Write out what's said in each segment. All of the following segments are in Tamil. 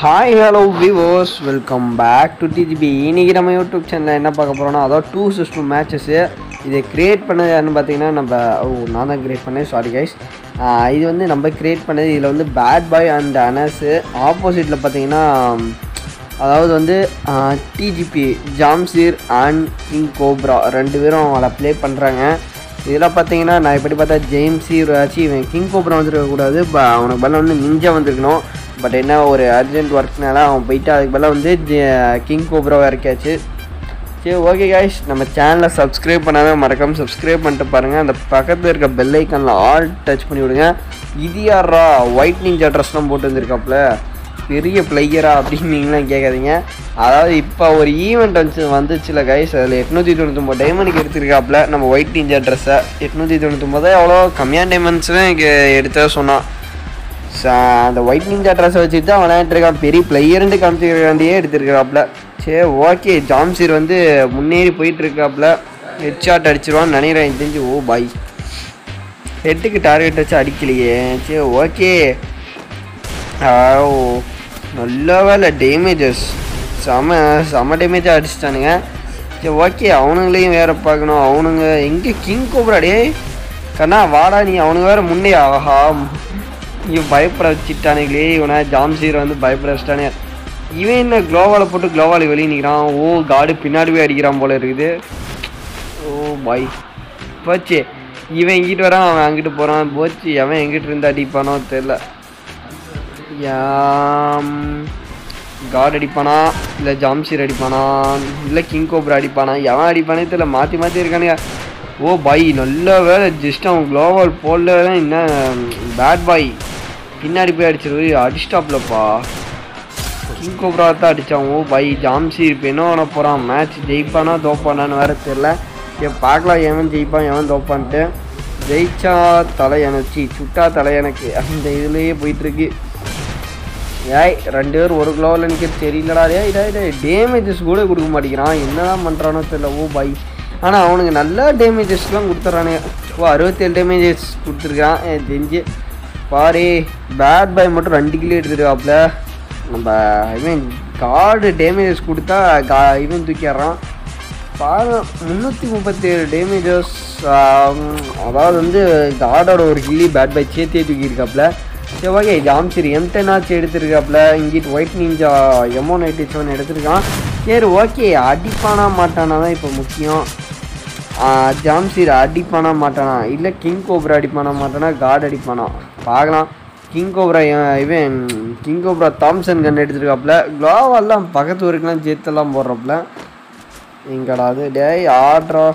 ஹாய் ஹலோ விவோஸ் வெல்கம் பேக் டு டிஜிபி இன்னைக்கு நம்ம யூடியூப் சேனலில் என்ன பார்க்க போகிறோம்னா அதாவது டூ சிஸ்டம் மேட்சஸ்ஸு இதை கிரியேட் பண்ணது யாருன்னு பார்த்தீங்கன்னா நம்ம ஓ நான் தான் கிரியேட் பண்ணேன் சாரி கைஸ் இது வந்து நம்ம கிரியேட் பண்ணது இதில் வந்து பேட் பாய் அண்ட் அனஸு ஆப்போசிட்டில் பார்த்தீங்கன்னா அதாவது வந்து DGP Jamsheer and King Cobra ரெண்டு பேரும் அவளை ப்ளே பண்ணுறாங்க இதில் பார்த்தீங்கன்னா நான் இப்படி பார்த்தா ஜேம்ஸி ஆச்சு இவன் கிங் கோப்ரா வந்துருக்கக்கூடாது ப அவனுக்கு பதிலாக வந்து நிஞ்சா வந்திருக்கணும் பட் என்ன ஒரு அர்ஜென்ட் ஒர்க்னால அவன் போயிட்டு அதுக்கு பதிலாக வந்து கிங் கோப்ராவை இறக்கியாச்சு சரி ஓகே காய்ஸ் நம்ம சேனலை சப்ஸ்கிரைப் பண்ணாமல் மறக்காமல் சப்ஸ்கிரைப் பண்ணிட்டு பாருங்கள் அந்த பக்கத்தில் இருக்க பெல் ஐக்கனில் ஆல் டச் பண்ணி விடுங்க இது யாரா ஒயிட் நிஞ்சா ட்ரெஸ்லாம் போட்டு வந்திருக்காப்புல பெரிய பிளேயரா அப்படின்னு நீங்களாம் கேட்காதீங்க அதாவது இப்போ ஒரு ஈவெண்ட் வந்து வந்துச்சுல கைஸ் அதில் எட்நூற்றி தொண்ணூத்தொம்பது டைமண்டுக்கு எடுத்திருக்காப்புல நம்ம ஒயிட் நிஞ்சா ட்ரெஸ்ஸை எட்நூற்றி தொண்ணூத்தொம்பது அவ்வளோ கம்மியான டைமண்ட்ஸ்லாம் எனக்கு எடுத்த சொன்னான் ச- அந்த ஒயிட் நிஞ்சா ட்ரெஸ்ஸை வச்சுட்டு தான் விளையாண்டுருக்கான் பெரிய பிளேயர்னு காமிச்சிருக்காண்டியே எடுத்திருக்கிறாப்புல சரி ஓகே ஜாம்சீர் வந்து முன்னேறி போயிட்டு இருக்காப்புல ஹெட் ஷாட் அடிச்சிருவான்னு நினைக்கிறேன் எனக்கு தெரிஞ்சு ஓ பாய் ஹெட்டுக்கு டார்கெட் வச்சு அடிக்கலையே சரி ஓகே ஓ நல்ல வேலை டேமேஜஸ் செம செம டேமேஜாக அடிச்சிட்டானுங்க சரி ஓகே அவனுங்களையும் வேற பார்க்கணும் அவனுங்க எங்கே கிங் கோப்ரா டேய் கண்ணா வாடா நீ அவனுங்க வேற முன்னே ஆஹா இவன் பயப்பட வச்சுட்டானுங்களே இவனை ஜாம்சீர் வந்து பயப்பட வச்சுட்டானே இவன் என்ன க்ளோவால் போட்டு க்ளோவால் வெளியே நிற்கிறான் ஓ காடு பின்னாடி போய் அடிக்கிறான் போல இருக்குது ஓ பாய் போச்சு இவன் இங்கிட்டு வரான் அவன் அங்கிட்டு போகிறான் போச்சு அவன் எங்கிட்டு இருந்து அடிப்பானோ தெரில யாம் காட் அடிப்பானா இல்லை ஜாம்சீர் அடிப்பானா இல்லை கிங் கோப்ரா அடிப்பானா எவன் அடிப்பானே தெரியல மாற்றி மாற்றி இருக்கானுங்க ஓ பாய் நல்ல வேலை ஜஸ்ட் அவன் க்ளோவால் போடல என்ன பேட் பாய் பின்னாடி போய் அடிச்சிரு அடிச்சிட்டாப்லப்பா கிங் கோப்ரா தான் அடித்தான் ஓ பாய் ஜாம்சீர் இப்போ என்ன பண்ண போகிறான் மேட்ச் ஜெயிப்பானா தோப்பானான்னு வேற தெரில சரி பார்க்கலாம் எவன் ஜெயிப்பான் எவன் தோப்பான்ட்டு ஜெயிச்சா தலை எனச்சி சுட்டா தலை எனக்கு அந்த இதுலேயே போயிட்டுருக்கு ஏய் ரெண்டு பேர் ஒரு கிலோவில் நிற்கிறது தெரியலடா டேய் டேய் டேய் டேமேஜஸ் கூட கொடுக்க மாட்டேங்கிறான் என்னதான் பண்ணுறானோ தெரியல ஓ பை ஆனால் அவனுக்கு நல்ல டேமேஜஸ்லாம் கொடுத்துட்றானுங்க ஓ அறுபத்தேழு டேமேஜஸ் கொடுத்துருக்கான் எனக்கு தெரிஞ்சு பாரு பேட் பாய் மட்டும் ரெண்டு கிலோ எடுத்துருக்காப்புல நம்ம இவன் கார்டு டேமேஜஸ் கொடுத்தா கா இவன் தூக்கிடுறான் பாரு முந்நூற்றி முப்பத்தேழு டேமேஜஸ் அதாவது வந்து கார்டோட ஒரு கில்லி பேட் பை சேர்த்தே தூக்கியிருக்காப்புல சரி ஓகே ஜாம்சரி எம் டென் ஆச்சு எடுத்திருக்காப்புல இங்கிட்டு white ninja MO ninety seven எடுத்திருக்கான் சரி ஓகே அடிப்பானா மாட்டானா தான் இப்போ முக்கியம் ஜாம்சீர் அடிப்பானா மாட்டானா இல்லை கிங் கோப்ரா அடிப்பானா மாட்டானா காட் அடிப்பானா பார்க்கலாம் கிங் கோப்ரா இவன் கிங் கோப்ரா தாம்சன் கன் எடுத்துருக்காப்புல க்ளோவெல்லாம் பக்கத்து ஊருக்குலாம் ஜெத்தெல்லாம் போடுறாப்புல எங்கடா அது டேய் ஆட்ரா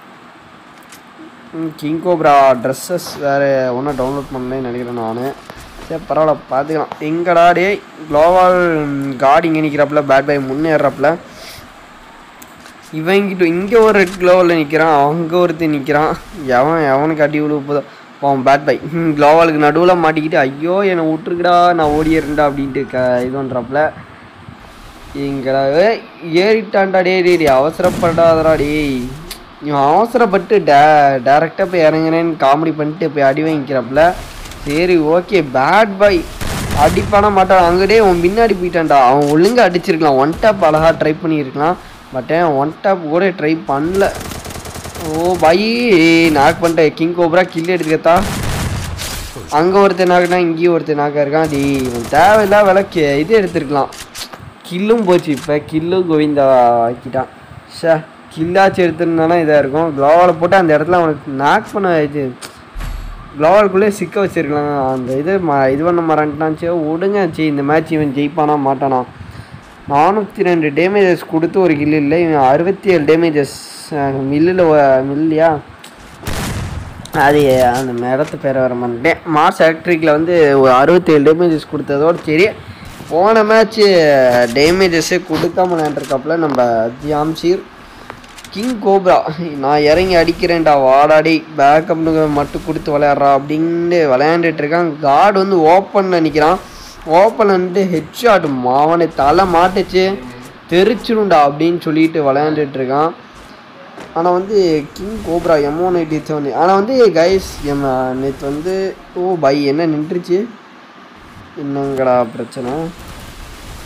கிங் கோப்ரா ட்ரெஸ்ஸஸ் வேறு ஒன்றும் டவுன்லோட் பண்ணலன்னு நினைக்கிறேன் நான் சரி பரவாயில்ல பார்த்துக்கலாம் எங்கடா டே க்ளோவால் காட் இங்கே நிற்கிறாப்புல பேட் பாய் முன்னேறாப்புல இவங்கிட்ட இங்கே ஒரு ரெட் க்ளோவில் நிற்கிறான் அங்கே ஒருத்தன் நிற்கிறான் எவன் எவனுக்கு அடி விழுப்பதோ அவன் பேட் பை க்ளோவாலுக்கு நடுவில் மாட்டிக்கிட்டு ஐயோ என்னை விட்டுருக்குடா நான் ஓடிடுறேன்டா அப்படின்ட்டு க இது பண்ணுறாப்புல இங்கடா ஏய், ஏறிட்டான்டா டே டே டே அவசரப்படாதடா டேய் இவன் அவசரப்பட்டு டே டேரெக்டாக போய் இறங்குறேன்னு காமெடி பண்ணிட்டு போய் அடி வாங்கிக்கிறாப்புல சரி ஓகே பேட் பாய் அடிப்பான மாட்டான் அங்கடே அவன் பின்னாடி போயிட்டான்டா அவன் ஒழுங்கா அடிச்சிருக்கலாம் ஒன் டாப் அழகா ட்ரை பண்ணியிருக்கலாம் பட் ஒன் டாப் கூட ட்ரை பண்ணல ஓ பாய் நாக் பண்ணிட்டேன் கிங் கோப்ரா கில் எடுத்துக்கத்தா அங்கே ஒருத்தன் நாக்குனா இங்கேயும் ஒருத்தன் நாக்கா இருக்கான் டி இவன் தேவையில்லா விளக்கு இது எடுத்துருக்கலாம் கில்லும் போச்சு இப்போ கில்லும் கோவிந்தா ஆக்கிட்டான் ஷே கில்லாச்சு எடுத்துருந்தானா இதாக இருக்கும் க்ளோவால் போட்டு அந்த இடத்துல அவனுக்கு நாக் பண்ண இது க்ளோவாலுக்குள்ளே சிக்க வச்சிருக்கலாம் அந்த இது ம இது பண்ண மறந்துட்டான் சரி விடுங்க சரி இந்த மேட்ச் இவன் ஜெயிப்பானா மாட்டானா நானூற்றி ரெண்டு டேமேஜஸ் கொடுத்து ஒரு கில் இல்லை இவன் அறுபத்தி ஏழு டேமேஜஸ் மில்லில் மில்லியா அது அந்த இடத்து பேரை வர மாட்டேன் மார்ஸ் எலக்ட்ரிக்கில் வந்து ஒரு அறுபத்தேழு டேமேஜஸ் கொடுத்ததோட சரி போன மேட்ச்சு டேமேஜஸே கொடுக்காம விளையாண்டுருக்காப்புல நம்ம ஜாம்சீர் கிங் கோப்ரா நான் இறங்கி அடிக்கிறேன்டா வாடாடி பேக்கப்னு மட்டும் கொடுத்து விளையாடுறா அப்படின்னு விளையாண்டுட்டு இருக்கான் கார்டு வந்து ஓப்பனில் நிற்கிறான் ஓப்பனில் வந்து ஹெட் ஷாட் மாவனை தலை மாட்டுச்சு தெரிச்சிடும்டா அப்படின்னு சொல்லிட்டு விளையாண்டுட்டு இருக்கான் ஆனால் வந்து King Cobra MO ninety seven ஆனால் வந்து கைஸ் எம் நேற்று வந்து ஓ பை என்ன நின்றுச்சு என்னங்கடா பிரச்சனை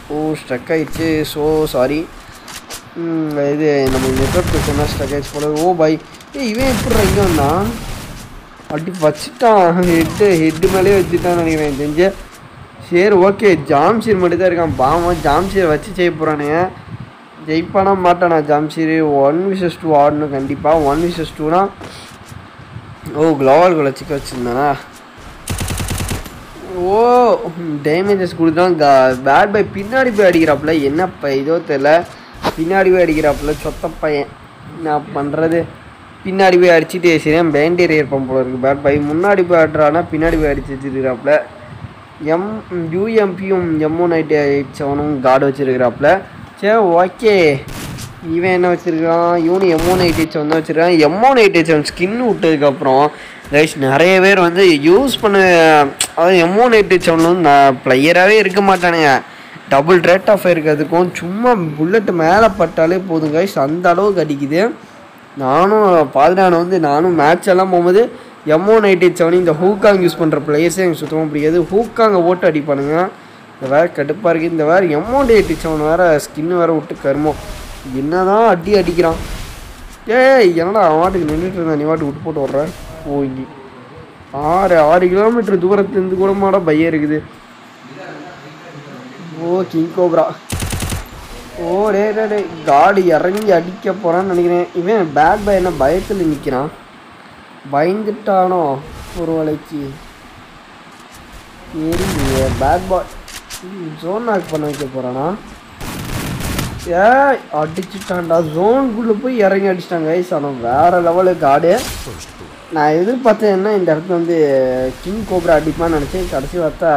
ஓ ஸ்ட்ரக் ஆயிடுச்சு ஸோ சாரி இது நம்ம நெட்ஒர்க் சொன்னால் ஸ்ட்ரக் ஆயிடுச்சு போல ஓ பாய் ஏய் இவன் எப்படி இங்கே வந்தான் அப்படி வச்சுட்டான் ஹெட்டு ஹெட்டு மேலேயே வச்சுட்டான்னு நினைக்கிறேன் எனக்கு தெரிஞ்சு சரி ஓகே ஜாம்ஷீர் மட்டும் தான் இருக்கான் பாவம் ஜாம்ஷீர் வச்சு செய்ய போகிறானுங்க ஜெயிப்பானா மாட்டானா ஜாம்ஷீர் ஒன் விசஸ் டூ ஆடணும் கண்டிப்பாக ஒன் விசஸ் டூனா ஓ க்ளோவல் குள்ள சிக்க வச்சுருந்தானா ஓ டேமேஜஸ் கொடுத்தான் பேட் பை பின்னாடி போய் அடிக்கிறாப்புல என்னப்பா இதோ தெரில பின்னாடி போய் அடிக்கிறாப்புல சொத்த பையன் நான் பண்ணுறது பின்னாடி போய் அடிச்சுட்டு சரியா பேண்டேர் ஏற்பம் போல இருக்குது பேட் பை முன்னாடி போய் ஆடுறானா பின்னாடி போய் அடிச்சு வச்சுருக்கிறாப்புல எம் யூஎம்பியும் MO night eight seven card வச்சுருக்கிறாப்புல சரி ஓகே இவன் என்ன வச்சுருக்கான் இவனு எம்ஓ நைட் எயிட் செவன் தான் வச்சுருக்கான் MO night eight seven skin விட்டதுக்கப்புறம் கைஸ் நிறைய பேர் வந்து யூஸ் பண்ண அதாவது எம்ஓ நைட் எயிட் செவன் வந்து நான் பிளேயராகவே இருக்க மாட்டானுங்க டபுள் ரேட் ஆஃப் இருக்கிறதுக்கும் சும்மா புல்லட் மேலே பட்டாலே போதும் கைஸ் அந்த அளவுக்கு அடிக்குது நானும் பாதுகான வந்து நானும் மேட்ச் எல்லாம் போகும்போது எம்ஓ நைட் எயிட் செவன் இந்த ஹூக்காங் யூஸ் பண்ணுற பிளேயர்ஸே எனக்கு சுத்தமாக பிடிக்காது ஹூக்காங்க ஓட்டு அடிப்பானுங்க இந்த வேறு கடுப்பாக இருக்குது இந்த வேறு எம்ஓ எயிட்டி செவன் வேறு ஸ்கின்னு வேறு விட்டு கருமம் என்னதான் அடி அடிக்கிறான் ஏய் என்னடா அவன் வாட்டுக்கு நின்றுட்டு இருந்தான் நீ வாட்டுக்கு விட்டு போட்டு வர்ற போய் ஆறு ஆறு கிலோமீட்டர் தூரத்துலேருந்து கூட மாட பையன் இருக்குது ஓ கிங் கோப்ரா ஓ டே டே டே காடி இறங்கி அடிக்க போகிறான்னு நினைக்கிறேன் இவன் பேட் பாய் என்ன பயத்தில் நிற்கிறான் பயந்துட்டானோ ஒரு வேலைக்கு சரி பேட் பாய் ஜோன் நாக் பண்ண வைக்க போகிறானா ஏ அடிச்சுட்டான்டா ஜோனுக்குள்ளே போய் இறங்கி அடிச்சிட்டாங்க ஐஸ் ஆனால் வேறு லெவலு காடு நான் எதிர்பார்த்தேன் என்ன இந்த இடத்துல வந்து கிங் கோப்ரா அடிப்பான்னு நினச்சேன் கடைசி பார்த்தா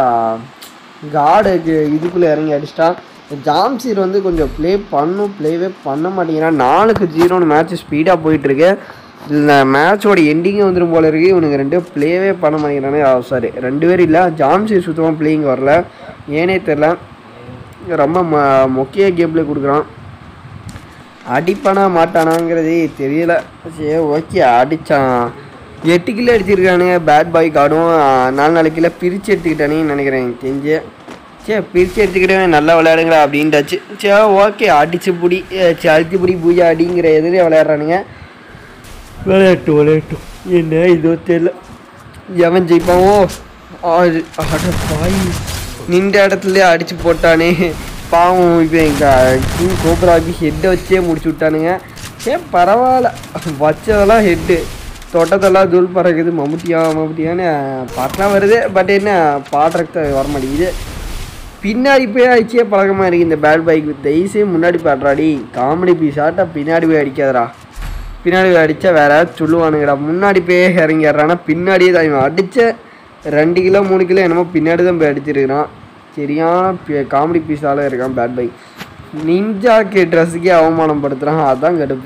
காடு இதுக்குள்ளே இறங்கி அடிச்சிட்டான் ஜாம்சீர் வந்து கொஞ்சம் ப்ளே பண்ணும் ப்ளேவே பண்ண மாட்டேங்கிறான் நாலுக்கு ஜீரோன்னு மேட்ச் ஸ்பீடாக போயிட்டுருக்கு இந்த மேட்சோட எண்டிங்கே வந்துடும் போல இருக்கு இவனுக்கு ரெண்டு ப்ளேவே பண்ண மாட்டேங்கிறானே சாரி ரெண்டு பேரும் இல்லை ஜாம்சீர் சுத்தமாக ப்ளேயிங் வரல ஏனே தெரில ரொம்ப ம முக்கிய கேம் ப்ளே கொடுக்குறான் அடிப்பானா மாட்டானாங்கிறதே தெரியல சரி ஓகே அடித்தான் எட்டு கிலோ அடிச்சிருக்கானுங்க பேட் பாய் கார்டும் நாலு நாலு கிலோ பிரித்து எடுத்துக்கிட்டானேன்னு நினைக்கிறேன் எனக்கு தெரிஞ்சு சரி பிரித்து எடுத்துக்கிட்டே நல்லா விளையாடுங்களா அப்படின்ட்டாச்சு சரி ஓகே அடிச்சு பிடி சரி அழுத்தி பிடி பூஜா அடிங்கிற எதிரே விளையாடுறானுங்க விளையாட்டு விளையாட்டும் என்ன இதோ தெரியல எவன் ஜெயிப்பாவோ ஆறு அட பாய் நின்ற இடத்துலயே அடிச்சு போட்டானே பாவம் இப்போ எங்கள் கிங் கோப்ராக்கு ஹெட்டை வச்சே முடிச்சு விட்டானுங்க சே பரவாயில்ல வச்சதெல்லாம் ஹெட்டு தொட்டதெல்லாம் தூள் பறக்குது மம்முட்டியா மம்முட்டியான்னு பாட்டெலாம் வருது பட் என்ன பாடுறதுக்கு வர மாட்டேங்குது பின்னாடி போய் அடிச்சே பழக்கமாக இருக்குது இந்த பேட் பைக் தயவுசே முன்னாடி பாடுறாடி காமெடி பீஸ் ஆட்டா பின்னாடி போய் அடிக்காதடா பின்னாடி போய் அடித்தா வேற யாராவது சொல்லுவானுங்கடா முன்னாடி போய் இறங்கிடுறான்னா பின்னாடியே தான் இவன் அடித்த ரெண்டு கிலோ மூணு கிலோ என்னமோ பின்னாடி தான் போய் அடிச்சிருக்கிறான் சரியான காமெடி பீஸால இருக்கான் பேட் பைக் நிஞ்சாக்கு ட்ரெஸ்ஸுக்கே அவமானப்படுத்துகிறான் அதான் கடுப்பு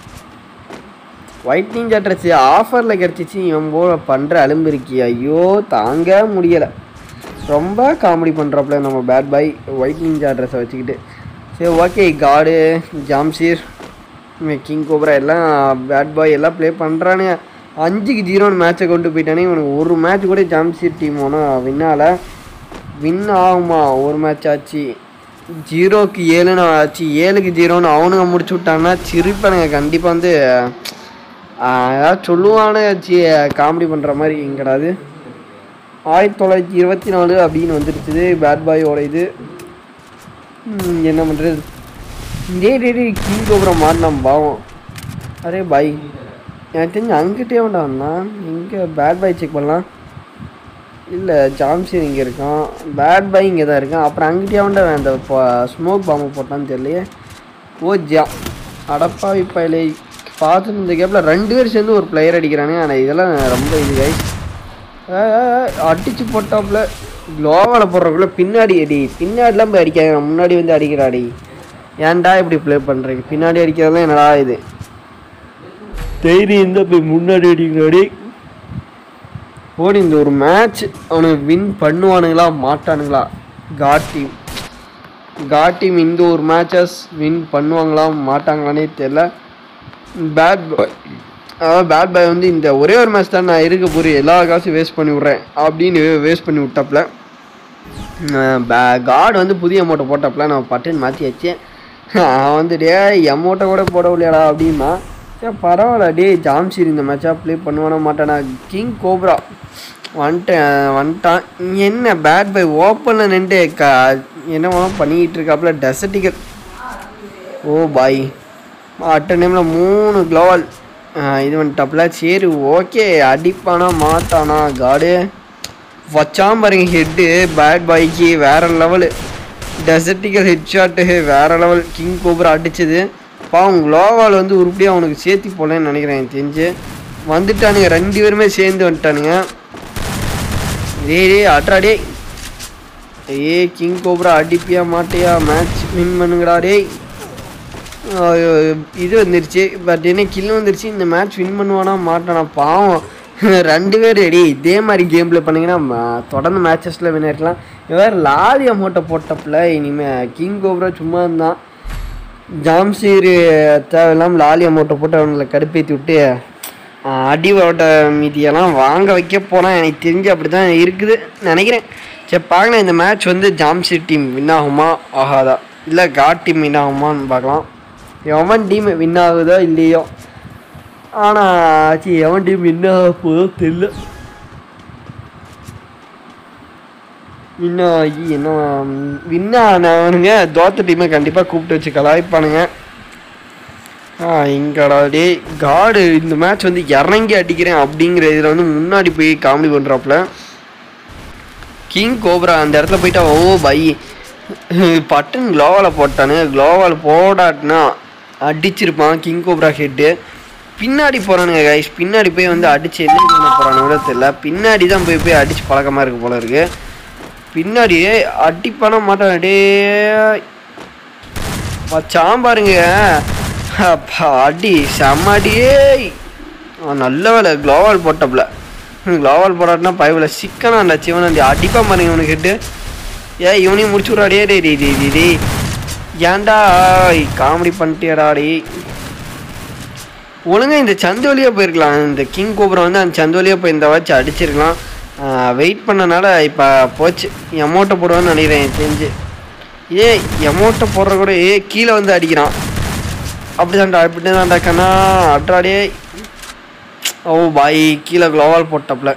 ஒயிட் நிஞ்சா ட்ரெஸ்ஸு ஆஃபரில் கிடச்சிச்சு இவன் போ பண்ணுற அலும்பு இருக்கி ஐயோ தாங்க முடியலை ரொம்ப காமெடி பண்ணுறாப்புல நம்ம பேட் பாய் ஒயிட் நிஞ்சா ட்ரெஸ்ஸை வச்சுக்கிட்டு சரி ஓகே காடு ஜாம்சீர் கிங் கோப்ரா எல்லாம் பேட் பாய் எல்லாம் ப்ளே பண்ணுறானுங்க அஞ்சுக்கு ஜீரோன்னு மேட்சை கொண்டு போயிட்டானே இவனுக்கு ஒரு மேட்ச் கூட ஜாம்சீர் டீம் ஒன்றும் வின்னால வின் ஆகுமா ஒரு மேட்ச் ஆச்சு ஜீரோக்கு ஏழுன்னு ஆச்சு ஏழுக்கு ஜீரோன்னு அவனுங்க முடிச்சு விட்டாங்கன்னா சிரிப்பானுங்க கண்டிப்பாக வந்து ஆஹ், ஏதாவது சொல்லுவானு காமெடி பண்ணுற மாதிரி எங்கடாது ஆயிரத்தி தொள்ளாயிரத்தி இருபத்தி நாலு அப்படின்னு வந்துருச்சுது பேட் பாயோட இது ம், என்ன பண்ணுறது டே டே டே கிங் கோபுரம் மாட்டினான் பாவம் அரே பாய் எனக்கு தெரிஞ்சு அங்கிட்டே வேண்டாம்ண்ணா இங்கே பேட் பாய் செக் பண்ணலாம் இல்லை ஜாம்சன் இங்கே இருக்கான் பேட் பாய் இங்கே தான் இருக்கான் அப்புறம் அங்கிட்டே வேண்டாம் அந்த ஸ்மோக் பாம்பு போட்டான்னு தெரியலையே ஓ ஜா அடப்பாவி பயிலை பார்த்துட்டு இந்த கேப்பில் ரெண்டு பேர் சேர்ந்து ஒரு பிளேயர் அடிக்கிறானே ஆனால் இதெல்லாம் ரொம்ப இது கைஸ் அடிச்சு போட்டாப்புல க்ளோவால் போடுறக்குள்ள பின்னாடி அடி பின்னாடிலாம் போய் அடிக்காங்க முன்னாடி வந்து அடிக்கிறாடி ஏன்டா இப்படி ப்ளே பண்ணுறீங்க பின்னாடி அடிக்கிறதெல்லாம் என்னடா இது தைரியம் இருந்தால் போய் முன்னாடி அடிக்கிறாடி ஓடி இந்த ஒரு மேட்ச் அவனுக்கு வின் பண்ணுவானுங்களா மாட்டானுங்களா காட் டீம் காட் டீம் இந்த ஒரு மேட்சஸ் வின் பண்ணுவாங்களா மாட்டாங்களானே தெரில பேட் பாய் அதாவது பேட் பாய் வந்து இந்த ஒரே ஒரு மேட்ச் தான் நான் இருக்க போகிறேன் எல்லா காசும் வேஸ்ட் பண்ணி விட்றேன் அப்படின்னு வேஸ்ட் பண்ணி விட்டாப்புல காட் வந்து புதிய அமௌண்ட்டை போட்டப்பல நான் பட்டுன்னு மாற்றியாச்சு அவன் வந்து டே அமௌண்ட்டை கூட போட முடியாடா அப்படின்னா சரி பரவாயில்ல டே ஜாம்சீர் இந்த மேட்சாக ப்ளே பண்ணுவானா மாட்டானா கிங் கோப்ரா வந்துட்டேன் வந்துட்டான் என்ன பேட் பை ஓப்பனில் நின்று க என்ன வேணும் பண்ணிக்கிட்டு இருக்காப்புல டெசர்டிக்கல் ஓ பாய் அட்ட டைமில் மூணு க்ளோவல் இது வந்துட்டாப்புல சரி ஓகே அடிப்பானா மாட்டானா காடு வச்சாம பாருங்க ஹெட்டு பேட் பாய்க்கு வேற லெவலு டெசர்டிக்கல் ஹெட் ஷாட்டு வேற லெவல் கிங் கோபுரா அடிச்சது பாவம் க்ளோவால் வந்து உருப்படியாக அவனுக்கு சேர்த்தி போலேன்னு நினைக்கிறேன் எனக்கு தெரிஞ்சு வந்துட்டானுங்க ரெண்டு பேருமே சேர்ந்து வந்துட்டானுங்க டேய் டேய் அட்ரா டேய் ஏ கிங் கோப்ரா அடிப்பியா மாட்டியா மேட்ச் வின் பண்ணுங்கடா டேய் ஐயோ, இது வந்துருச்சு பட் என்ன கில் வந்துருச்சு இந்த மேட்ச் வின் பண்ணுவானா மாட்டானா பாவம் ரெண்டு பேர் ரெடி இதே மாதிரி கேம் ப்ளே பண்ணிங்கன்னா ம- தொடர்ந்து மேட்சஸில் வின் இருக்கலாம் இவர் லாரி அமௌண்ட்டை போட்டப்பில் இனிமேல் கிங் கோப்ரா சும்மா இருந்தான் ஜாம்சீர் தேவையில்லாமல் லாலி அமௌண்ட்டை போட்டு அவங்களை கடுப்பேற்றி விட்டு ஆஹ், அடி ஓட்ட மீதியெல்லாம் வாங்க வைக்க போனால் எனக்கு தெரிஞ்சு அப்படி தான் இருக்குது நினைக்கிறேன் சரி பார்க்கலாம் இந்த மேட்ச் வந்து ஜாம்சீர் டீம் வின் ஆகுமா ஆகாதா இல்லை காட் டீம் வின் ஆகுமான்னு பார்க்கலாம் எவன் டீம் வின் ஆகுதோ இல்லையோ ஆனால் சி எவன் டீம் வின் ஆக போதோ தெரியல வின் ஆகி என்ன வின் ஆனவனுங்க தோத்த டீமை கண்டிப்பாக கூப்பிட்டு வச்சு கலாய்ப்பானுங்க ஆ இங்கடா டேய் காடு இந்த மேட்ச் வந்து இறங்கி அடிக்கிறேன் அப்படிங்கிற இதில் வந்து முன்னாடி போய் காமெடி பண்ணுறாப்புல கிங் கோப்ரா அந்த இடத்துல போயிட்டா ஓ பை பட்டன் க்ளோவால் போட்டானு க்ளோவால் போடாட்டினா அடிச்சிருப்பான் கிங் கோப்ரா ஹெட்டு பின்னாடி போகிறானுங்க கைஸ் பின்னாடி போய் வந்து அடிச்சு என்ன பண்ண போகிறானு கூட தெரியல பின்னாடி தான் போய் போய் அடிச்சு பழக்கமாக இருக்கு போல இருக்கு பின்னாடி அடிப்பான மாட்டான் டே வச்சான் பாருங்க அப்பா, அடி செம்ம அடியே அவன் நல்ல வேலை க்ளோவால் போட்டப்ல க்ளோவால் போடாட்டினா பயவில் சிக்கனா அந்த சிவன் அந்த அடிப்பா பாருங்க இவனுக்கு ஹெட்டு ஏ இவனையும் முடிச்சு விட்றாடே டே டே டே டே டே ஏன்டா காமெடி பண்ணிட்டியாடா டே ஒழுங்கா இந்த சந்து வழியாக போயிருக்கலாம் இந்த கிங் கோபுரம் வந்து அந்த சந்து வழியாக போய் இந்த வச்சு அடிச்சிருக்கலாம் வெயிட் பண்ணனால இப்போ போச்சு எமௌண்ட்டை போடுவான்னு நினைக்கிறேன் எனக்கு தெரிஞ்சு ஏ எமௌண்ட்டை போடுற கூட ஏ கீழே வந்து அடிக்கிறான் அப்படிதான்டா இப்படி தான்டா கண்ணா அட்ராடே ஓ பாய் கீழே க்ளோவால் போட்டப்ல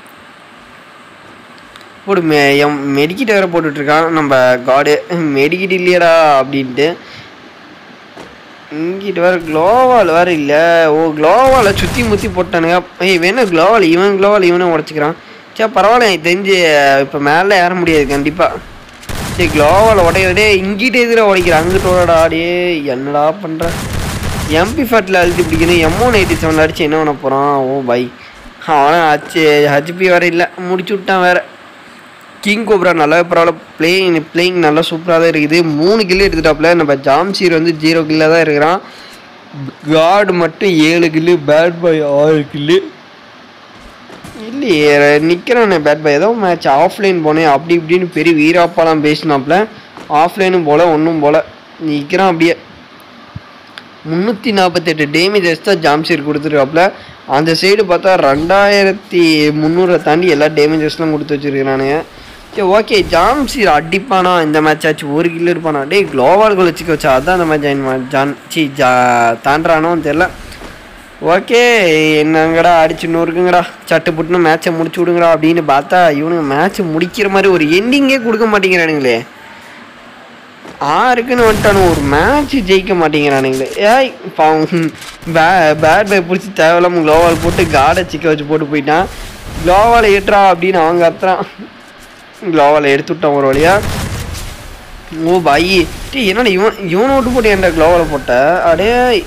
போடு மெ எம் மெடிக்கிட்ட வேற போட்டுட்ருக்கான் நம்ம காடு மெடிக்கிட் இல்லையடா அப்படின்ட்டு இங்கிட்டு வேற க்ளோவால் வேற இல்லை ஓ க்ளோவாலை சுற்றி முற்றி போட்டானுங்க ஏய் வேணும் க்ளோவால் இவன் க்ளோவால் இவனும் உடச்சிக்கிறான் சரி பரவாயில்ல எனக்கு தெரிஞ்சு இப்போ மேலே ஏற முடியாது கண்டிப்பாக சரி க்ளோவால் உடையதே இங்கிட்ட எதிராக உடைக்கிறான் அங்கிட்டு ஓடடா டே என்னடா பண்ணுற எம்பி ஃபேட்டில் அழுத்தி பிடிக்கணும் எம்ஓ நைன்டி செவன் அடிச்சு என்ன பண்ண போகிறான் ஓ பை அவன் ஹச்சு ஹச்பி வேற இல்லை முடிச்சு விட்டான் வேற கிங் கோப்ரா நல்லா பரவாயில்ல பிளேயிங் பிளேயிங் நல்லா சூப்பராக தான் இருக்குது மூணு கில்லு எடுத்துட்டாப்புல நம்ம ஜாம்சீர் வந்து ஜீரோ கில்ல தான் இருக்கிறான் காட் மட்டும் ஏழு கில்லு பேட் பாய் ஆறு கில்லு இல்லையே நிற்கிறானே பேட் பாய் ஏதோ மேட்ச் ஆஃப்லைன் போனேன் அப்படி இப்படின்னு பெரிய வீராப்பாலாம் பேசினாப்புல ஆஃப்லைனும் போல ஒன்றும் போல நிற்கிறான் அப்படியே முந்நூற்றி நாற்பத்தெட்டு டேமேஜஸ் தான் ஜாம்சீர் கொடுத்துருக்காப்புல அந்த சைடு பார்த்தா ரெண்டாயிரத்தி முந்நூறை தாண்டி எல்லா டேமேஜஸ்லாம் கொடுத்து வச்சுருக்கிறானுங்க சரி ஓகே ஜாம்சீர் அடிப்பானா இந்த மேட்ச் ஆச்சு ஒரு கிலோ இருப்பானா டேய் க்ளோவால் கோல் வச்சுக்க வச்சா அதான் அந்த மாதிரி ஜாயின் ஜான் சி ஜா தாண்டானோன்னு தெரில ஓகே என்னங்கடா அடிச்சு நொறுக்குங்கடா சட்டு புட்டுன்னு மேட்சை முடிச்சு விடுங்கடா அப்படின்னு பார்த்தா இவனுங்க மேட்ச்சை முடிக்கிற மாதிரி ஒரு எண்டிங்கே கொடுக்க மாட்டேங்கிறானுங்களே ஆறுக்குன்னு வந்துட்டானு ஒரு மேட்ச் ஜெயிக்க மாட்டேங்கிறானுங்களே ஏய் பாவம் பே பேட் பை பிடிச்சி தேவையில்லாம க்ளோவால் போட்டு காடை சிக்க வச்சு போட்டு போயிட்டான் க்ளோவால் ஏற்றா அப்படின்னு அவங்க கத்துறான் க்ளோவால் எடுத்து விட்டான் ஒரு வழியா ஓ பாய் டே என்னடா இவன் இவனை விட்டு போட்டு ஏன்டா க்ளோவால் போட்ட அடே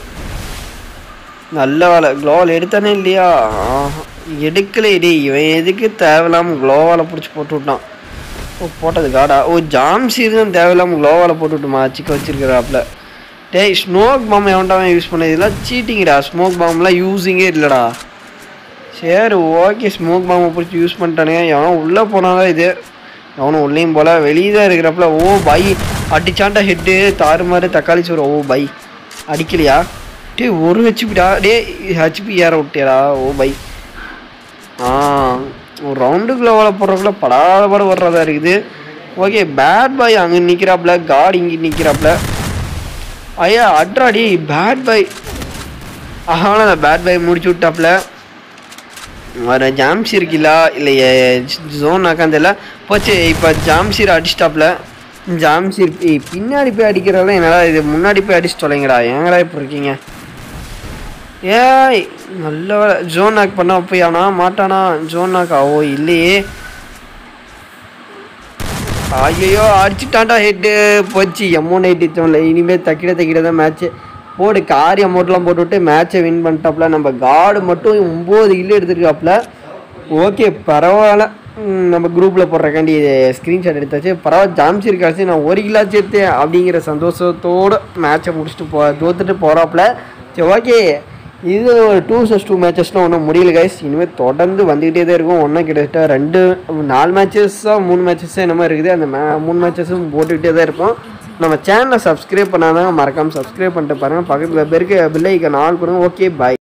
நல்ல வேலை க்ளோவால் எடுத்தானே இல்லையா ஆஹா. எடுக்கலே டேய் இவன் எதுக்கு தேவையில்லாம க்ளோவால் பிடிச்சி போட்டு விட்டான் ஓ போட்டது காடா ஓ ஜாம்சீர் தான் தேவையில்லாம க்ளோவால் போட்டு விட்டுமா சிக்க வச்சிருக்கிறாப்புல டேய் ஸ்மோக் பாம் எவன்டாவன் யூஸ் பண்ணது இதெல்லாம் சீட்டிங்கடா ஸ்மோக் பாம்லாம் யூஸிங்கே இல்லைடா சரி ஓகே ஸ்மோக் பாம்பை பிடிச்சி யூஸ் பண்ணிட்டானுங்க எவன் உள்ளே போனாதான் இது அவனும் உள்ளேயும் போல வெளியே தான் இருக்கிறப்பல ஓ பை அடிச்சாண்டா ஹெட்டு தாறுமாறு தக்காளி சோறு ஓ பை அடிக்கலையா டே ஒரு ஹெச்பிடா டே ஹெச்பி ஏற விட்டியாடா ஓ பை ஆ ஒரு ரவுண்டுக்குள்ள ஓல போடுறதுக்குள்ள படாத பாடு வர்றதா இருக்குது ஓகே பேட் பாய் அங்கே நிற்கிறாப்புல காட் இங்கே நிற்கிறாப்புல ஐயா அட்ராடி பேட் பாய் ஆனால் அந்த பேட் பாய் முடிச்சு விட்டாப்புல வர ஜாம்சீர் கிலா இல்லை ஜோன் ஆக்காந்தில்ல போச்சு இப்போ ஜாம்சீர் அடிச்சிட்டாப்புல ஜாம்சீர் ஏய், பின்னாடி போய் அடிக்கிறதால என்னால் இது முன்னாடி போய் அடிச்சு தொலைங்கடா ஏங்கடா இப்போ இருக்கீங்க ஏய் நல்ல வேலை ஜோன் நாக் பண்ணா போய் அவனா மாட்டானா ஜோன் நாக்கா ஓ இல்லையே ஐயோ அடிச்சுட்டான்டா ஹெட்டு போச்சு எம்மௌண்ட் எயிட்டி இனிமேல் தக்கிட தக்கிட தான் மேட்ச்சு போடு காரி அமௌண்ட்லாம் போட்டுவிட்டு மேட்ச்சை வின் பண்ணிட்டாப்புல நம்ம காடு மட்டும் ஒம்பது கில்லு எடுத்துருக்காப்புல ஓகே பரவாயில்ல ம், நம்ம குரூப்பில் போடுறக்காண்டி ஸ்க்ரீன்ஷாட் எடுத்தாச்சு பரவாயில்ல ஜாம்சீர் காசு நான் ஒரு கிலோ சேர்த்தேன் அப்படிங்கிற சந்தோஷத்தோடு மேட்ச்சை முடிச்சுட்டு போ தோத்துட்டு போகிறாப்புல சரி ஓகே இது ஒரு டூ சஸ் டூ மேட்சஸ்லாம் ஒன்றும் முடியல கைஸ் இனிமேல் தொடர்ந்து வந்துக்கிட்டே தான் இருக்கும் ஒன்றும் கிட்டத்தட்ட ரெண்டு நாலு மேட்சஸாக மூணு மேட்சஸ் என்னமோ இருக்குது அந்த மே மூணு மேட்சஸும் போட்டுக்கிட்டே தான் இருப்போம் நம்ம சேனலை சப்ஸ்கிரைப் பண்ணாதான் மறக்காமல் சப்ஸ்கிரைப் பண்ணிட்டு பாருங்கள் பக்கத்தில் பேருக்கு பில்லைக்கு நாள் கொடுங்க ஓகே பை